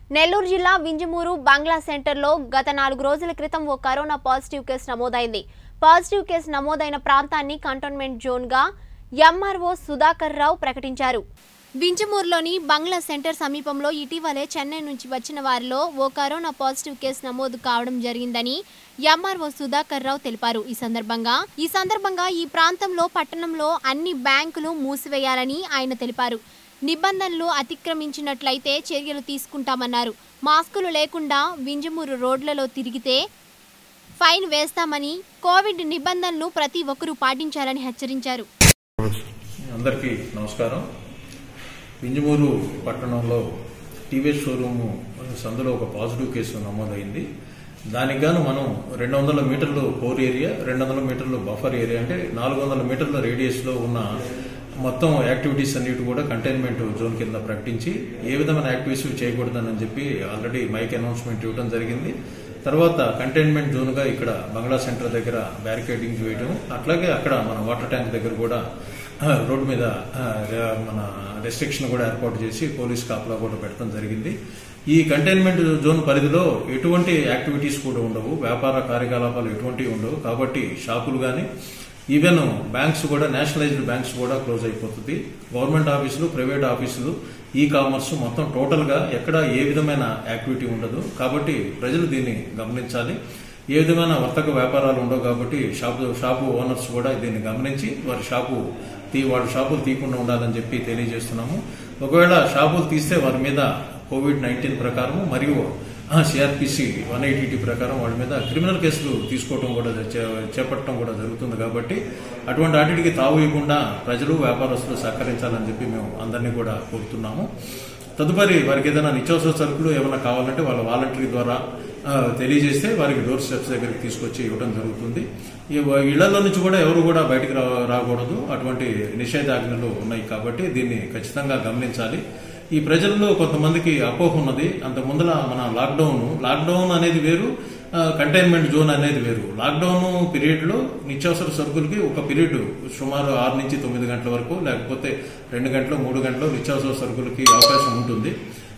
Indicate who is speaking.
Speaker 1: నెల్లూరు జిల్లా వింజమూరు బంగ్లా సెంటర్లో గత నాలుగు రోజుల క్రితం ఓ కరోనా పాజిటివ్ కేసు నమోదైంది పాజిటివ్ కేసు నమోదైన ప్రాంతాన్ని కంటోన్మెంట్ జోన్గా ఎంఆర్ఓ సుధాకర్ రావు ప్రకటించారు వింజమూరులోని బంగ్లా సెంటర్ సమీపంలో ఇటీవలే చెన్నై నుంచి వచ్చిన వారిలో ఓ కరోనా పాజిటివ్ కేసు నమోదు కావడం జరిగిందని ఎంఆర్ఓ సుధాకర్ రావు తెలిపారు ఈ సందర్భంగా ఈ సందర్భంగా ఈ ప్రాంతంలో పట్టణంలో అన్ని బ్యాంకులు మూసివేయాలని ఆయన తెలిపారు నిబంధనలు అతిక్రమించినట్లయితే చర్యలు తీసుకుంటామన్నారు మాస్కులు లేకుండా వింజమూరు రోడ్లలో తిరిగితే ఫైన్ వేస్తామని కోవిడ్ నిబంధనలు ప్రతి ఒక్కరూ పాటించాలని హెచ్చరించారు
Speaker 2: అందరికీ నమస్కారం వింజమూరు పట్టణంలో టీవీఎస్ షోరూమ్ సందులో ఒక పాజిటివ్ కేసు నమోదైంది దానికి గాను మనం రెండు వందల మీటర్లు కోర్ ఏరియా రెండు వందల మీటర్లు బఫర్ ఏరియా అంటే నాలుగు వందల మీటర్ల రేడియస్ లో ఉన్న మొత్తం యాక్టివిటీస్ అన్నిటి కూడా కంటైన్మెంట్ జోన్ కింద ప్రకటించి ఏ విధమైన యాక్టివిటీస్ చేయకూడదని చెప్పి ఆల్రెడీ మైక్ అనౌన్స్మెంట్ ఇవ్వడం జరిగింది తర్వాత కంటైన్మెంట్ జోన్ గా ఇక్కడ బంగ్లా సెంటర్ దగ్గర బ్యారికేడింగ్ చేయడం అట్లాగే అక్కడ మన వాటర్ ట్యాంక్ దగ్గర కూడా ఆ, రోడ్డు మీద ఆ, ర- మన రెస్ట్రిక్షన్ కూడా ఏర్పాటు చేసి పోలీస్ కాపలా కూడా పెట్టడం జరిగింది ఈ కంటైన్మెంట్ జోన్ పరిధిలో ఎటువంటి యాక్టివిటీస్ కూడా ఉండవు వ్యాపార కార్యకలాపాలు ఎటువంటివి ఉండవు కాబట్టి షాపులు కానీ ఈవెన్ బ్యాంక్స్ కూడా నేషనలైజ్డ్ బ్యాంక్స్ కూడా క్లోజ్ అయిపోతుంది గవర్నమెంట్ ఆఫీసులు ప్రైవేట్ ఆఫీసులు ఈ కామర్స్ మొత్తం టోటల్ గా ఎక్కడ ఏ విధమైన యాక్టివిటీ ఉండదు కాబట్టి ప్రజలు దీన్ని గమనించాలి ఏ విధమైన వర్తక వ్యాపారాలు ఉండవు కాబట్టి షాపు షాపు ఓనర్స్ కూడా దీన్ని గమనించి వారి షాపు తీ వాడి షాపులు తీయకుండా ఉండాలని చెప్పి తెలియజేస్తున్నాము ఒకవేళ షాపులు తీస్తే వారి మీద కోవిడ్ నైన్టీన్ ప్రకారం మరియు సిఆర్పిసి వన్ ఎయిటీ ప్రకారం వాడి మీద క్రిమినల్ కేసులు తీసుకోవడం కూడా చే- చేపట్టడం కూడా జరుగుతుంది కాబట్టి అటువంటి వాటికి తావు ఇవ్వకుండా ప్రజలు వ్యాపారస్తులు సహకరించాలని చెప్పి మేము అందరినీ కూడా కోరుతున్నాము తదుపరి వారికి ఏదైనా నిత్యావసర సరుకులు ఏమైనా కావాలంటే వాళ్ళ వాలంటరీ ద్వారా ఆ, తెలియజేస్తే వారికి డోర్ స్టెప్స్ దగ్గరికి తీసుకొచ్చి ఇవ్వడం జరుగుతుంది ఈ వ- ఇళ్లలో నుంచి కూడా ఎవరు కూడా బయటకు రా రాకూడదు అటువంటి నిషేధాజ్ఞలు ఉన్నాయి కాబట్టి దీన్ని ఖచ్చితంగా గమనించాలి ఈ ప్రజల్లో కొంతమందికి అపోహ ఉన్నది అంత ముందర మన లాక్డౌన్ లాక్డౌన్ అనేది వేరు ఆ, కంటైన్మెంట్ జోన్ అనేది వేరు లాక్డౌన్ పీరియడ్ లో నిత్యావసర సరుకులకి ఒక పీరియడ్ సుమారు ఆరు నుంచి తొమ్మిది గంటల వరకు లేకపోతే రెండు గంటలు మూడు గంటలు నిత్యావసర సరుకులకి అవకాశం ఉంటుంది